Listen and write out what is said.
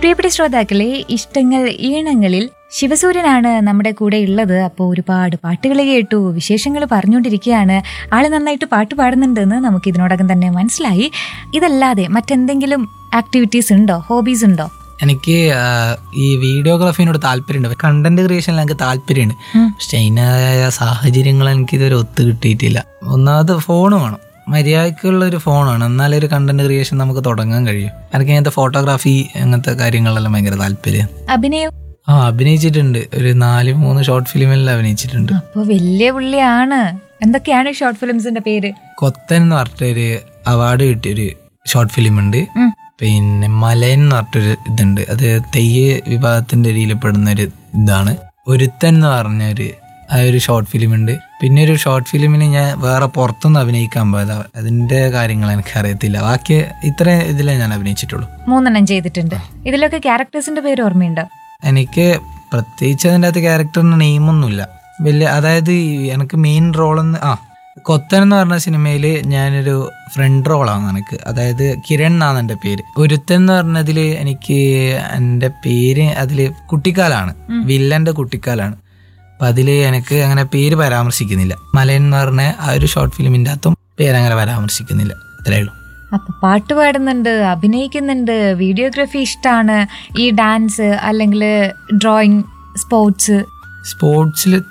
പ്രിയപ്പെട്ട ശ്രോതാക്കളെ ഇഷ്ടങ്ങൾ ഈണങ്ങളിൽ ശിവസൂര്യനാണ് നമ്മുടെ കൂടെ ഉള്ളത് അപ്പോൾ ഒരുപാട് പാട്ടുകൾ കേട്ടു വിശേഷങ്ങൾ പറഞ്ഞുകൊണ്ടിരിക്കുകയാണ് ആള് നന്നായിട്ട് പാട്ട് പാടുന്നുണ്ടെന്ന് നമുക്ക് ഇതിനോടകം തന്നെ മനസ്സിലായി ഇതല്ലാതെ മറ്റെന്തെങ്കിലും ആക്ടിവിറ്റീസ് ഉണ്ടോ ഹോബീസ് ഉണ്ടോ എനിക്ക് ആ, ഈ വീഡിയോഗ്രാഫിനോട് താല്പര്യമുണ്ട് കണ്ടന്റ് ക്രിയേഷനിൽ എനിക്ക് താല്പര്യമുണ്ട് ഉം. പക്ഷെ അതിനായ സാഹചര്യങ്ങൾ എനിക്ക് ഇതുവരെ ഒത്തു കിട്ടിയിട്ടില്ല ഒന്നാമത് ഫോൺ വേണം മര്യാദക്കുള്ള ഒരു ഫോണാണ് എന്നാലേ ഒരു കണ്ടന്റ് ക്രിയേഷൻ നമുക്ക് തുടങ്ങാൻ കഴിയും എനിക്ക് അങ്ങനത്തെ ഫോട്ടോഗ്രാഫി അങ്ങനത്തെ കാര്യങ്ങളിലെല്ലാം ഭയങ്കര താല്പര്യം അഭിനയം ആ അഭിനയിച്ചിട്ടുണ്ട് ഒരു നാല് മൂന്ന് ഷോർട്ട് ഫിലിമിൽ അഭിനയിച്ചിട്ടുണ്ട് അപ്പോൾ വലിയ പുള്ളിയാണ് എന്തൊക്കെയാണ് ഷോർട്ട് ഫിലിംസിന്റെ പേര് കൊത്തൻ എന്ന് പറഞ്ഞിട്ടൊരു അവാർഡ് കിട്ടിയൊരു ഷോർട്ട് ഫിലിം ഉണ്ട് ഉം. പിന്നെ മലയൻ എന്ന് പറഞ്ഞിട്ടൊരു ഇതുണ്ട് അത് തെയ്യ വിഭാഗത്തിന്റെ രീതിയിൽ പെടുന്ന ഒരു ഇതാണ് ഒരുത്തൻ എന്ന് പറഞ്ഞൊരു ആ ഒരു ഷോർട്ട് ഫിലിം ഉണ്ട് പിന്നെ ഒരു ഷോർട്ട് ഫിലിമിന് ഞാൻ വേറെ പുറത്തുനിന്ന് അഭിനയിക്കാൻ പോയതാ അതിന്റെ കാര്യങ്ങൾ എനിക്ക് അറിയത്തില്ല ബാക്കി ഇത്ര ഇതിലേ ഞാൻ അഭിനയിച്ചിട്ടുള്ളൂ മൂന്നെണ്ണം ചെയ്തിട്ടുണ്ട് ഇതിലൊക്കെ ക്യാരക്ടേഴ്സിന്റെ പേര് ഓർമ്മയുണ്ടോ എനിക്ക് പ്രത്യേകിച്ച് അതിൻ്റെ അകത്ത് ക്യാരക്ടറിന് നെയിമൊന്നുമില്ല വലിയ അതായത് ഈ എനിക്ക് മെയിൻ റോളെന്ന് ആ കൊത്തൻ എന്ന് പറഞ്ഞ സിനിമയിൽ ഞാനൊരു ഫ്രണ്ട് റോളാണ് എനിക്ക് അതായത് കിരൺ എന്നാണ് എൻ്റെ പേര് ഒരുത്തൻ എന്ന് പറഞ്ഞതിൽ എനിക്ക് എൻ്റെ പേര് അതിൽ കുട്ടിക്കാലാണ് വില്ലൻ്റെ കുട്ടിക്കാലാണ് അപ്പം അതിൽ എനിക്ക് അങ്ങനെ പേര് പരാമർശിക്കുന്നില്ല മലയൻ എന്ന് പറഞ്ഞ ആ ഒരു ഷോർട്ട് ഫിലിമിൻ്റെ അകത്തും പേരങ്ങനെ പരാമർശിക്കുന്നില്ല അത്രേ ഉള്ളൂ അപ്പൊ പാട്ട് പാടുന്നുണ്ട് അഭിനയിക്കുന്നുണ്ട് വീഡിയോഗ്രാഫി ഇഷ്ടമാണ് ഈ ഡാൻസ് അല്ലെങ്കിൽ ഡ്രോയിങ് സ്പോർട്സ് സ്പോർട്സിൽ